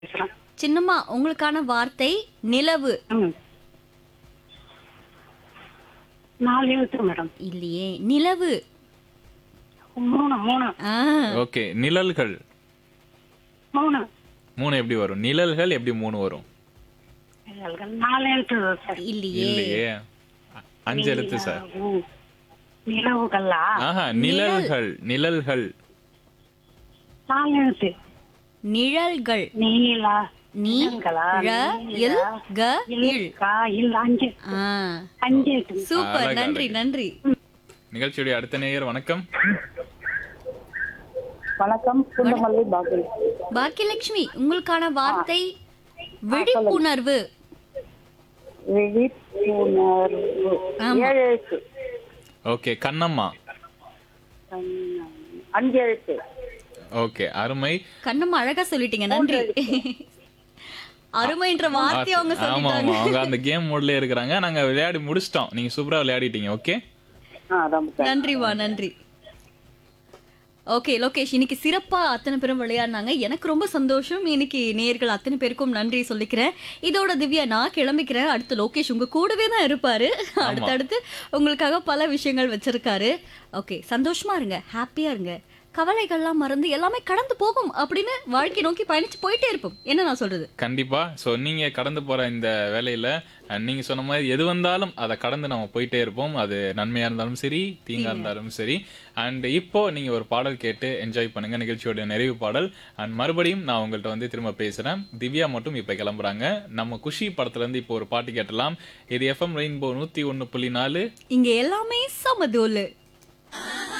பேசுறேன் சின்னம்மா உங்களுக்கான வார்த்தை நிலவு ம் நாலு எழுத்து மேடம் இல்லையே நிலவு மூணு மூணு ஆ ஓகே நிழல்கள் மூணு மூணு எப்படி வரும் நிழல்கள் எப்படி மூணு வரும் நாலு எழுத்து சார் இல்லையே இல்லையே அ- அஞ்சு எழுத்து சார் ம். நிலவுகளா ஆஹா நிழல்கள் நிழல்கள் நாலு எழுத்து நிழல்கள் நீலா நீ நிழல்களா? ழ இல் க இல் இல்லக்கா இல்ல அஞ்சு ஆ அஞ்சு எழுத்து சூப்பர் அழகு, நன்றி அழகு. நன்றி நிகழ்ச்சியுடைய அடுத்த நேயர் வணக்கம் வணக்கம் குண்டமல்லி பாக்கில் பாக்கியலட்சுமி உங்களுக்கான வார்த்தை விழிப்புணர்வு விழிப்புணர்வு ஆமா. ஏழு எழுத்து ஓகே கண்ணம்மா அஞ்சு எழுத்து ஓகே அருமை கண்ணம்மா அழகா சொல்லிட்டீங்க நன்றி அருமைன்ற வார்த்தையை அவங்க ஆமா ஆமா சொல்லிட்டாங்க அவங்க அந்த கேம் மோட்ல இருக்கிறாங்க நாங்க விளையாடி முடிச்சிட்டோம் நீங்க சூப்பரா விளையாடிட்டீங்க ஓகே ஆ ரொம்ப நன்றிவா நன்றி ஓகே லோகேஷ் இன்னைக்கு சிறப்பா அத்தனை பேரும் விளையாடினாங்க எனக்கு ரொம்ப சந்தோஷம் இன்னைக்கு நேர்கள் அத்தனை பேருக்கும் நன்றி சொல்லிக்கிறேன் இதோட திவ்யா நான் கிளம்பிக்கிறேன் அடுத்து லோகேஷ் உங்க கூடவே தான் இருப்பாரு அடுத்தடுத்து உங்களுக்காக பல விஷயங்கள் வச்சிருக்காரு ஓகே சந்தோஷமா இருங்க ஹாப்பியா இருங்க கவலைகள்லாம் மறந்து எல்லாமே கடந்து போகும் அப்படின்னு வாழ்க்கை நோக்கி பயணிச்சு போயிட்டே இருப்போம் என்ன நான் சொல்றது கண்டிப்பா சோ நீங்க கடந்து போற இந்த வேலையில அஹ், நீங்க சொன்ன மாதிரி எது வந்தாலும் அதை கடந்து நம்ம போயிட்டே இருப்போம் அது நன்மையா இருந்தாலும் சரி தீங்கா இருந்தாலும் சரி அண்ட் இப்போ நீங்க ஒரு பாடல் கேட்டு என்ஜாய் பண்ணுங்க நிகழ்ச்சியோட நிறைவு பாடல் அண்ட் மறுபடியும் நான் உங்கள்ட்ட வந்து திரும்ப பேசுறேன் திவ்யா மட்டும் இப்ப கிளம்புறாங்க நம்ம குஷி படத்துல இருந்து இப்போ ஒரு பாட்டு கேட்டலாம் இது எஃப்எம் ரெயின்போ நூத்தி ஒன்னு புள்ளி நாலு இங்க எல்லாமே சமதோலு